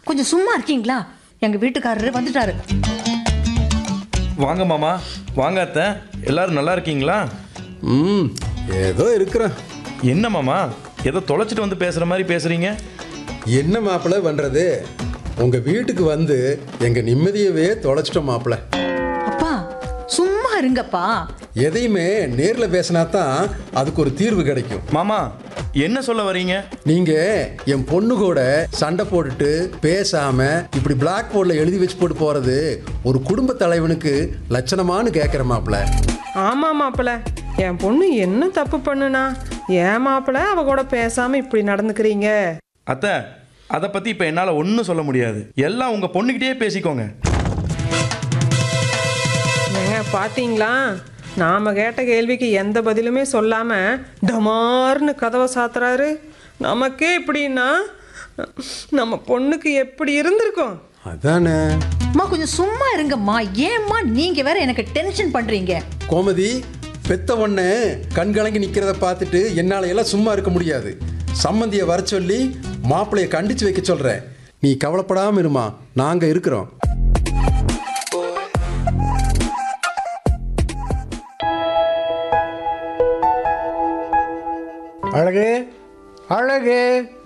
கொஞ்சம் சும்மா இருக்கீங்களா எங்க வீட்டுக்காரரு வந்துட்டாரு வாங்க மாமா வாங்க அத்தை எல்லாரும் நல்லா இருக்கீங்களா ம் ஏதோ இருக்கிறேன் என்ன மாமா ஏதோ தொலைச்சிட்டு வந்து பேசுகிற மாதிரி பேசுகிறீங்க என்ன மாப்பிள்ளை பண்ணுறது உங்கள் வீட்டுக்கு வந்து எங்கள் நிம்மதியவே தொலைச்சிட்டோம் மாப்பிள்ளை அப்பா சும்மா இருங்கப்பா எதையுமே நேரில் பேசினா தான் அதுக்கு ஒரு தீர்வு கிடைக்கும் மாமா என்ன சொல்ல வரீங்க நீங்கள் என் பொண்ணு கூட சண்டை போட்டுட்டு பேசாமல் இப்படி பிளாக் போர்டில் எழுதி வச்சு போட்டு போகிறது ஒரு குடும்ப தலைவனுக்கு லட்சணமானு கேட்குற மாப்பிள்ளை ஆமா மாப்பிள என் பொண்ணு என்ன தப்பு பண்ணுனா ஏன் மாப்பிள அவ கூட பேசாம இப்படி நடந்துக்கிறீங்க அத்தை அதை பற்றி இப்போ என்னால் ஒன்றும் சொல்ல முடியாது எல்லாம் உங்கள் பொண்ணுக்கிட்டே பேசிக்கோங்க ஏங்க பாத்தீங்களா நாம கேட்ட கேள்விக்கு எந்த பதிலுமே சொல்லாம டமார்னு கதவை சாத்துறாரு நமக்கே இப்படின்னா நம்ம பொண்ணுக்கு எப்படி இருந்திருக்கும் அதானே அம்மா கொஞ்சம் சும்மா இருங்கம்மா ஏம்மா நீங்க வேற எனக்கு டென்ஷன் பண்றீங்க கோமதி பெத்த ஒண்ணு கண் கலங்கி நிற்கிறத பார்த்துட்டு என்னால் எல்லாம் சும்மா இருக்க முடியாது சம்மந்தியை வர சொல்லி மாப்பிள்ளைய கண்டிச்சு வைக்க சொல்கிறேன் நீ கவலைப்படாமல் இருமா நாங்கள் இருக்கிறோம் அழகு அழகு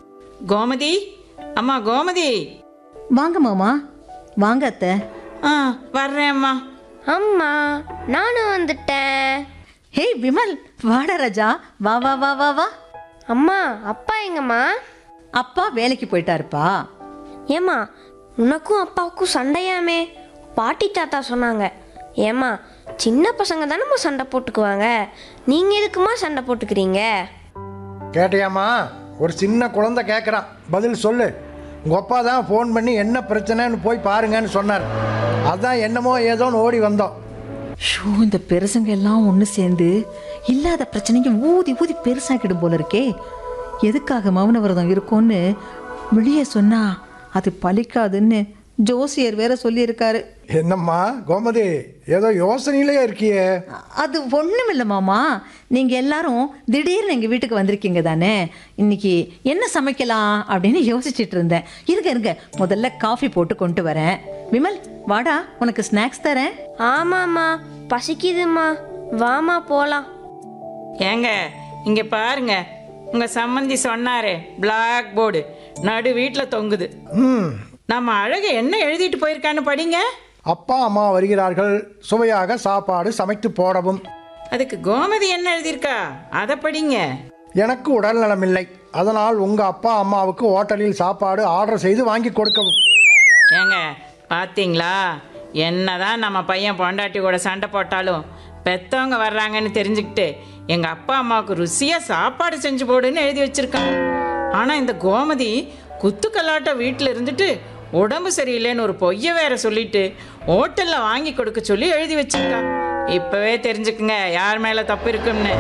கோமதி அம்மா கோமதி வாங்க மாமா வாங்க அத்தை ஆ வர்றேன் அம்மா அம்மா நானும் வந்துட்டேன் ஹே விமல் வாடா ராஜா வா வா வா வா வா அம்மா அப்பா எங்கம்மா அப்பா வேலைக்கு போயிட்டாருப்பா ஏம்மா உனக்கும் அப்பாவுக்கும் சண்டையாமே பாட்டி தாத்தா சொன்னாங்க ஏம்மா சின்ன பசங்க தானம்மா சண்டை போட்டுக்குவாங்க நீங்கள் எதுக்குமா சண்டை போட்டுக்கிறீங்க கேட்டியாம்மா ஒரு சின்ன குழந்தை கேட்குறான் பதில் சொல்லு உங்கள் அப்பா தான் ஃபோன் பண்ணி என்ன பிரச்சனைன்னு போய் பாருங்கன்னு சொன்னார் அதான் என்னமோ ஏதோன்னு ஓடி வந்தோம் ஷோ இந்த பெருசங்க எல்லாம் ஒன்று சேர்ந்து இல்லாத பிரச்சனைக்கு ஊதி ஊதி பெருசாக்கிடும் போல இருக்கே எதுக்காக மௌன விரதம் இருக்கும்னு வெளியே சொன்னா அது பலிக்காதுன்னு ஜோசியர் வேற சொல்லியிருக்காரு என்னம்மா கோமதி ஏதோ யோசனையிலே இருக்கியே அது ஒன்றும் இல்லை மாமா நீங்கள் எல்லாரும் திடீர்னு எங்கள் வீட்டுக்கு வந்திருக்கீங்க தானே இன்னைக்கு என்ன சமைக்கலாம் அப்படின்னு யோசிச்சுட்டு இருந்தேன் இருங்க இருங்க முதல்ல காஃபி போட்டு கொண்டு வரேன் விமல் வாடா உனக்கு ஸ்நாக்ஸ் தரேன் ஆமாம்மா பசிக்குதும்மா வாமா போகலாம் ஏங்க இங்க பாருங்க உங்க சம்மந்தி சொன்னாரு பிளாக் போர்டு நடு வீட்டில் தொங்குது ம் நம்ம அழகு என்ன எழுதிட்டு போயிருக்கான்னு படிங்க அப்பா அம்மா வருகிறார்கள் சுவையாக சாப்பாடு சமைத்து போடவும் அதுக்கு கோமதி என்ன எழுதியிருக்கா அதை படிங்க எனக்கு உடல் நலமில்லை அதனால் உங்கள் அப்பா அம்மாவுக்கு ஹோட்டலில் சாப்பாடு ஆர்டர் செய்து வாங்கி கொடுக்கவும் ஏங்க பார்த்தீங்களா என்னதான் நம்ம பையன் பொண்டாட்டி கூட சண்டை போட்டாலும் பெத்தவங்க வர்றாங்கன்னு தெரிஞ்சுக்கிட்டு எங்கள் அப்பா அம்மாவுக்கு ருசியாக சாப்பாடு செஞ்சு போடுன்னு எழுதி வச்சிருக்காங்க ஆனால் இந்த கோமதி குத்துக்கல்லாட்ட வீட்டில் இருந்துட்டு உடம்பு சரியில்லைன்னு ஒரு பொய்யை வேற சொல்லிட்டு ஹோட்டலில் வாங்கி கொடுக்க சொல்லி எழுதி வச்சிருக்கா இப்போவே தெரிஞ்சுக்குங்க யார் மேலே தப்பு இருக்குன்னு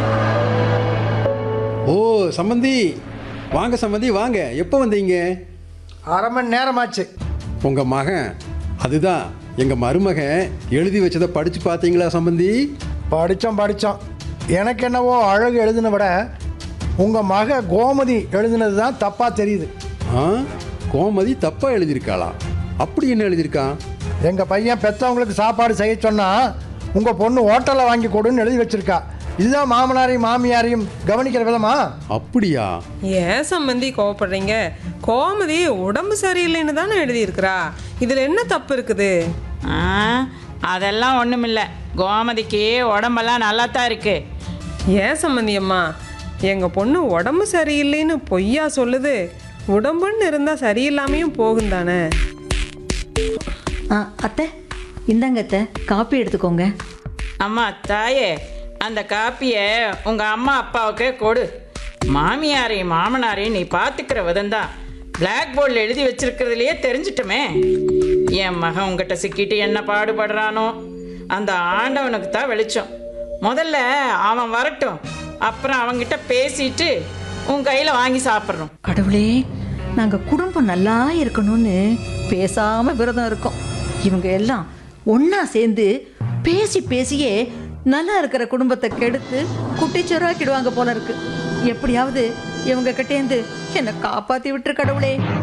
ஓ சம்மந்தி வாங்க சம்மந்தி வாங்க எப்போ வந்தீங்க அரை மணி நேரமாச்சு உங்கள் மகன் அதுதான் எங்கள் மருமகன் எழுதி வச்சதை படித்து பார்த்தீங்களா சம்மந்தி படித்தோம் படித்தோம் எனக்கு என்னவோ அழகு எழுதின விட உங்கள் மக கோமதி எழுதினது தான் தப்பாக தெரியுது ஆ கோமதி தப்பாக எழுதியிருக்காளாம் அப்படி என்ன எழுதியிருக்கான் எங்கள் பையன் பெற்றவங்களுக்கு சாப்பாடு செய்ய சொன்னால் உங்கள் பொண்ணு ஹோட்டலில் வாங்கி கொடுன்னு எழுதி வச்சிருக்கா இதுதான் மாமனாரையும் மாமியாரையும் கவனிக்கிற விதமா அப்படியா ஏன் சம்பந்தி கோவப்படுறீங்க கோமதி உடம்பு சரியில்லைன்னு தானே எழுதியிருக்கிறா இதுல என்ன தப்பு இருக்குது ஆ அதெல்லாம் ஒன்றுமில்ல கோமதிக்கு உடம்பெல்லாம் நல்லா தான் இருக்கு ஏன் சம்பந்தி அம்மா எங்க பொண்ணு உடம்பு சரியில்லைன்னு பொய்யா சொல்லுது உடம்புன்னு இருந்தா சரியில்லாமையும் போகும் தானே ஆ அத்தை இந்தாங்க அத்தை காப்பி எடுத்துக்கோங்க அம்மா தாயே அந்த காப்பியை உங்கள் அம்மா அப்பாவுக்கே கொடு மாமியாரையும் மாமனாரையும் நீ பார்த்துக்கிற விதம்தான் பிளாக் போர்டில் எழுதி வச்சிருக்கிறதுலையே தெரிஞ்சிட்டமே என் மகன் உங்ககிட்ட சிக்கிட்டு என்ன பாடுபடுறானோ அந்த ஆண்டவனுக்கு தான் வெளிச்சம் முதல்ல அவன் வரட்டும் அப்புறம் அவன்கிட்ட பேசிட்டு உன் கையில் வாங்கி சாப்பிட்றோம் கடவுளே நாங்க குடும்பம் நல்லா இருக்கணும்னு பேசாம விரதம் இருக்கோம் இவங்க எல்லாம் ஒண்ணா சேர்ந்து பேசி பேசியே நல்லா இருக்கிற குடும்பத்தை கெடுத்து குட்டிச்சோறாக்கிடுவாங்க போல இருக்கு எப்படியாவது இவங்க கிட்டேந்து என்னை காப்பாத்தி விட்டுரு கடவுளே